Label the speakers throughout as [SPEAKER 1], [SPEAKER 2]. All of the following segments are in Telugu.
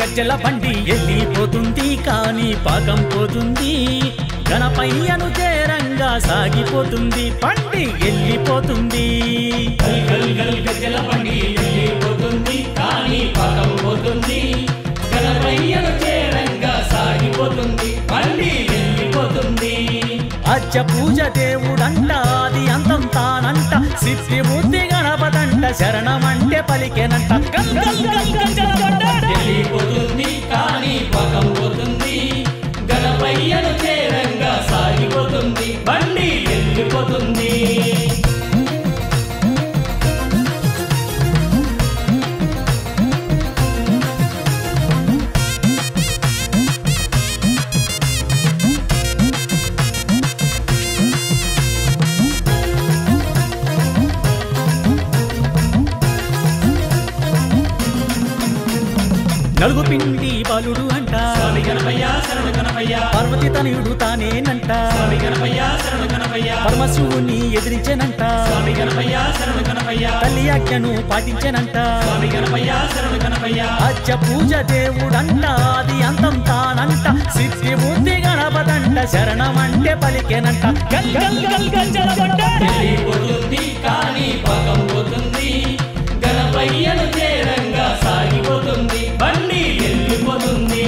[SPEAKER 1] గజ్జల బండి వెళ్ళిపోతుంది కానీ పాకం పోతుంది గణపయ్యను చేరంగా సాగిపోతుంది బండి వెళ్ళిపోతుంది
[SPEAKER 2] గల్ గల్ గల్ గజ్జల బండి వెళ్ళిపోతుంది కానీ పాకం పోతుంది గణపయ్యను చేరంగా సాగిపోతుంది బండి వెళ్ళిపోతుంది
[SPEAKER 1] అచ్చ పూజ దేవుడంట అది అంతం తానంట సిద్ధి బుద్ధి గణపదంట శరణమంటే పలికెనంట గల్ గల్ గల్ గజ్జల బండ.
[SPEAKER 2] వెళ్ళిపోతుంది కానీ పాకం పోతుంది గణపయ్యను చేరంగా సాగిపోతుంది బండి వెళ్ళిపోతుంది
[SPEAKER 1] నలుగు పిండి బాలుడు అంట
[SPEAKER 2] స్వామి గణపయ్య శరణు గణపయ్య
[SPEAKER 1] పార్వతి తనయుడు తానేనంట
[SPEAKER 2] స్వామి గణపయ్య శరణు గణపయ్య
[SPEAKER 1] పరమశివుని ఎదిరించెనంట
[SPEAKER 2] స్వామి గణపయ్య శరణు గణపయ్య
[SPEAKER 1] తల్లి ఆజ్ఞను పాటించెనంట
[SPEAKER 2] స్వామి గణపయ్య శరణు గణపయ్య
[SPEAKER 1] అచ్చ పూజ దేవుడంట అది అంతం తానంట సిద్ధి బుద్ధి గణపదంట శరణమంటే పలికెనంట గల్ గల్ గల్ గజ్జల బండ.
[SPEAKER 2] వెళ్ళిపోతుంది కానీ పాకం పోతుంది గణపయ్యను చేరంగా సాగిపోతుంది బండి వెళ్ళిపోతుంది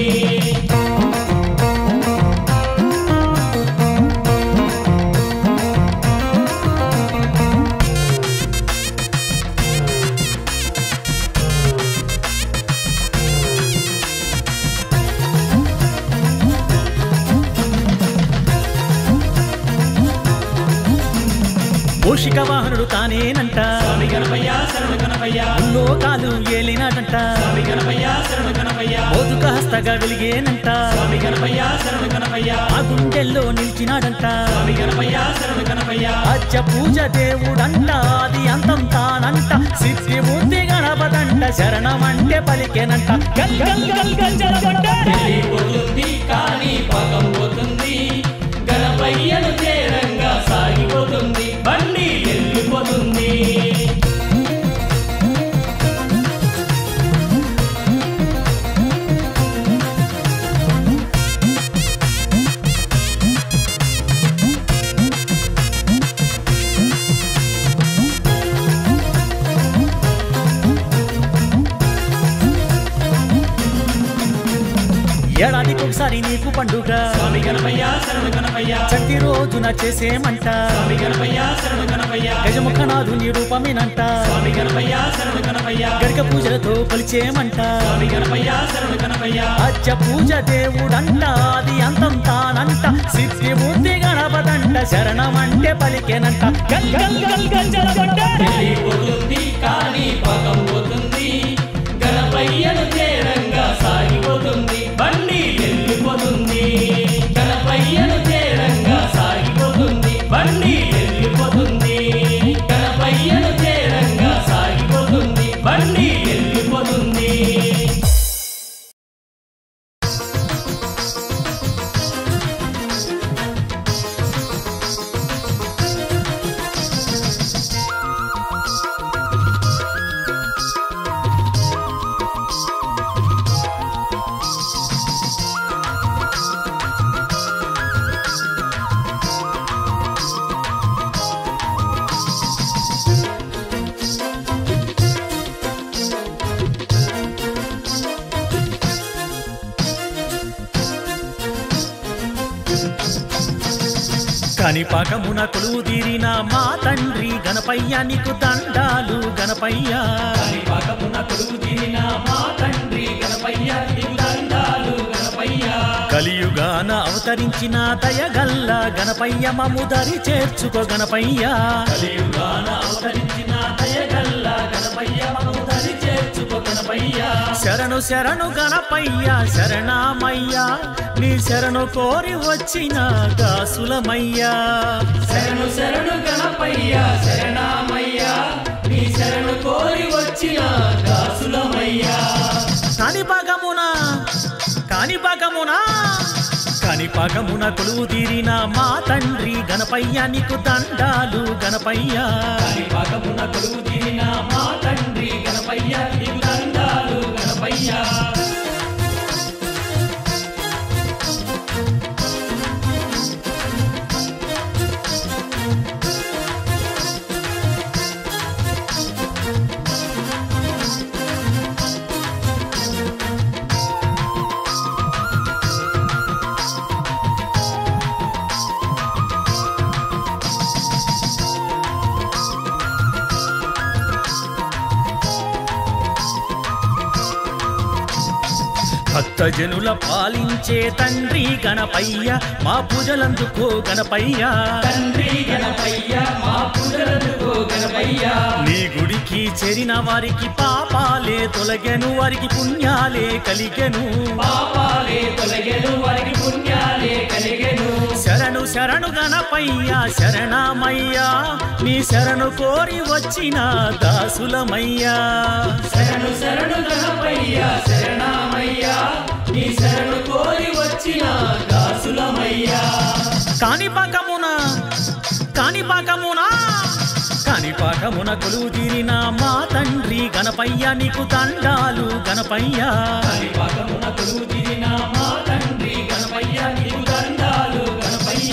[SPEAKER 1] మూషిక వాహనుడు తానేనంట
[SPEAKER 2] స్వామి గణపయ్య శరణు గణపయ్య
[SPEAKER 1] లోకాలు ఏలినాడంట
[SPEAKER 2] స్వామి గణపయ్య శరణు గణపయ్య
[SPEAKER 1] మోదుక హస్తగా వెలిగేనంట
[SPEAKER 2] స్వామి గణపయ్య శరణు గణపయ్య
[SPEAKER 1] ఆ గుండెల్లో నిలిచినాడంట
[SPEAKER 2] స్వామి గణపయ్య శరణు గణపయ్య
[SPEAKER 1] అచ్చ పూజ దేవుడంట అది అంతం తానంట సిద్ధి బుద్ధి గణపదంట శరణమంటే పలికెనంట గల్ గల్ గల్ గజ్జల బండ.
[SPEAKER 2] వెళ్ళిపోతుంది కానీ పాకం పోతుంది గణపయ్యను చేరంగా సాగిపోతుంది బండి వెళ్ళిపోతుంది
[SPEAKER 1] ఏడాదికి ఒకసారి నీకు పండుగ
[SPEAKER 2] స్వామి గణపయ్య శరణు గణపయ్య
[SPEAKER 1] ప్రతి రోజున చేసేమంట
[SPEAKER 2] స్వామి గణపయ్య శరణు గణపయ్య
[SPEAKER 1] గజముఖనాథుని రూపమేనంట
[SPEAKER 2] స్వామి గణపయ్య శరణు గణపయ్య
[SPEAKER 1] గరిక పూజలతో కొలిచేమంట
[SPEAKER 2] స్వామి గణపయ్య శరణు గణపయ్య
[SPEAKER 1] అచ్చ పూజ దేవుడంట అది అంతం తానంట సిద్ధి బుద్ధి గణపదంట శరణమంటే పలికెనంట గల్ గల్ గల్ గజ్జల బండ.
[SPEAKER 2] వెళ్ళిపోతుంది కానీ పాకం పోతుంది గణపయ్యను చేరంగా సాగిపోతుంది బండి వెళ్ళిపోతుంది గణపయ్యను చేరంగా సాగిపోతుంది బండి వెళ్ళిపోతుంది గణపయ్యను చేరంగా సాగిపోతుంది బండి వెళ్ళిపోతుంది
[SPEAKER 1] కనిపాకమున కొలువు తీరిన మా తండ్రి గణపయ్య నీకు దండాలు గణపయ్య
[SPEAKER 2] పాకమున కొడుకు తీరిన మా తండ్రి గణపయ్య నీకు దండాలు గణపయ్య
[SPEAKER 1] కలియుగాన అవతరించిన దయగల్ల గణపయ్య మము దరి చేర్చుకో గణపయ్య
[SPEAKER 2] కలియుగాన అవతరించిన దయగల్ల గణపయ్య మము దరి చేర్చుకో గణపయ్య
[SPEAKER 1] శరణు శరణు గణపయ్య శరణమయ్య నీ శరణు కోరి వచ్చిన దాసులమయ్యా
[SPEAKER 2] శరణు శరణు గణపయ్య శరణమయ్య నీ శరణు కోరి వచ్చిన దాసులమయ్యా
[SPEAKER 1] కాణిపాకమున కాణిపాకమున కాణిపాకమున కొలువు తీరిన మా తండ్రి గణపయ్య నీకు దండాలు గణపయ్య
[SPEAKER 2] పాకమున కొడుకు తీరిన మా తండ్రి గణపయ్య నీకు దండాలు గణపయ్య
[SPEAKER 1] భక్తజనుల పాలించే తండ్రి గణపయ్య మా పూజలందుకో గణపయ్య
[SPEAKER 2] తండ్రి గణపయ్య మా పూజలందుకో గణపయ్య
[SPEAKER 1] నీ గుడికి చేరిన వారికి పాపాలే తొలగెను వారికి పుణ్యాలే కలిగెను
[SPEAKER 2] పాపాలే తొలగెను వారికి పుణ్యాలే కలిగెను
[SPEAKER 1] శరణు శరణు గణపయ్య శరణమయ్యా నీ శరణు కోరి వచ్చిన దాసులమయ్యా
[SPEAKER 2] శరణు శరణు గణపయ్య శరణమయ్య నీ శరణు కోరి వచ్చిన దాసులమయ్యా
[SPEAKER 1] కాణిపాకమున కాణిపాకమున కాణిపాకమున కొలువు తీరిన మా తండ్రి గణపయ్య నీకు దండాలు గణపయ్య
[SPEAKER 2] కాణిపాకమున కొలువు తీరిన మా తండ్రి గణపయ్య నీకు దండాలు గణపయ్య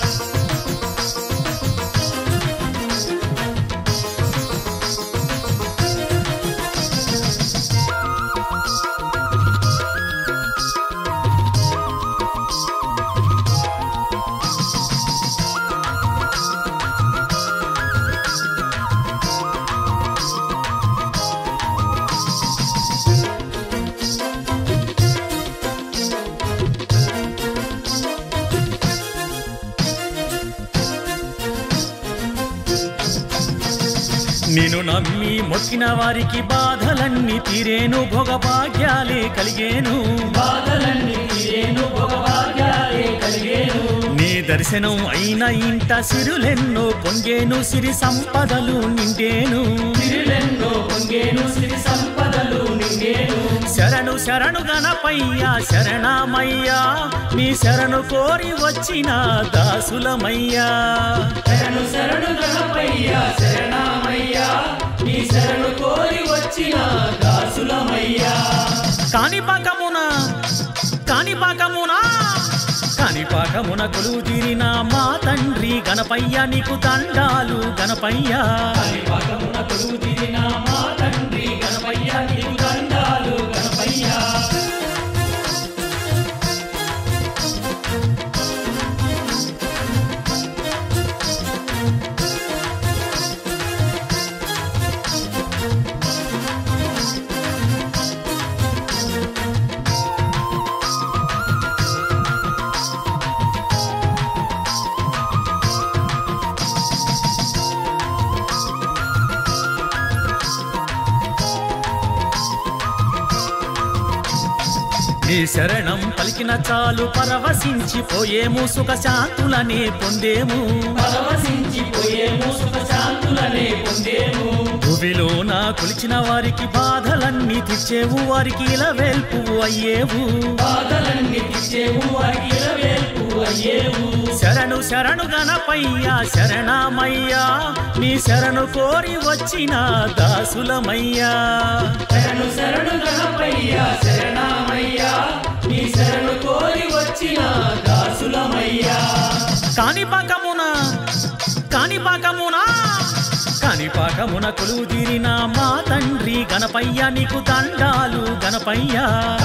[SPEAKER 1] నిన్ను నమ్మి మొక్కిన వారికి బాధలన్నీ తీరేను భోగభాగ్యాలే కలిగేను
[SPEAKER 2] బాధలన్నీ తీరేను భోగభాగ్యాలే కలిగేను
[SPEAKER 1] నీ దర్శనం అయిన ఇంట సిరులెన్నో పొంగేను సిరి సంపదలు నిండేను
[SPEAKER 2] సిరిలెన్నో పొంగేను సిరి సంపదలు నింగేను
[SPEAKER 1] శరణు శరణు గణపయ్య శరణమయ్యా నీ శరణు కోరి వచ్చిన దాసులమయ్యా
[SPEAKER 2] శరణు శరణు గణపయ్య శరణమయ్య నీ శరణు కోరి వచ్చిన దాసులమయ్యా
[SPEAKER 1] కాణిపాకమున కాణిపాకమున కాణిపాకమున కొలువు తీరిన మా తండ్రి గణపయ్య నీకు దండాలు గణపయ్య
[SPEAKER 2] కాణిపాకమున కొలువు తీరిన మా తండ్రి గణపయ్య నీకు దండాలు గణపయ్య
[SPEAKER 1] నీ శరణం పలికిన చాలు పరవశించిపోయేము సుఖ శాంతులనే పొందేము
[SPEAKER 2] పరవశించిపోయేము సుఖ శాంతులనే పొందేము
[SPEAKER 1] భువిలో నా కొలిచిన వారికి బాధలన్నీ తెచ్చేవు వారికి ఇలా వెల్పువు అయ్యేవు
[SPEAKER 2] బాధలన్నీ తెచ్చేవు వారికి ఇలవేల్పు అయ్యేవు
[SPEAKER 1] శరణు శరణు గణపయ్య శరణమయ్యా నీ శరణు కోరి వచ్చిన దాసులమయ్యా
[SPEAKER 2] శరణు శరణు గణపయ్య శరణమయ్య నీ శరణు కోరి వచ్చిన దాసులమయ్యా
[SPEAKER 1] కాణిపాకమున కాణిపాకమున కాణిపాకమున కొలువు తీరిన మా తండ్రి గణపయ్య నీకు దండాలు గణపయ్య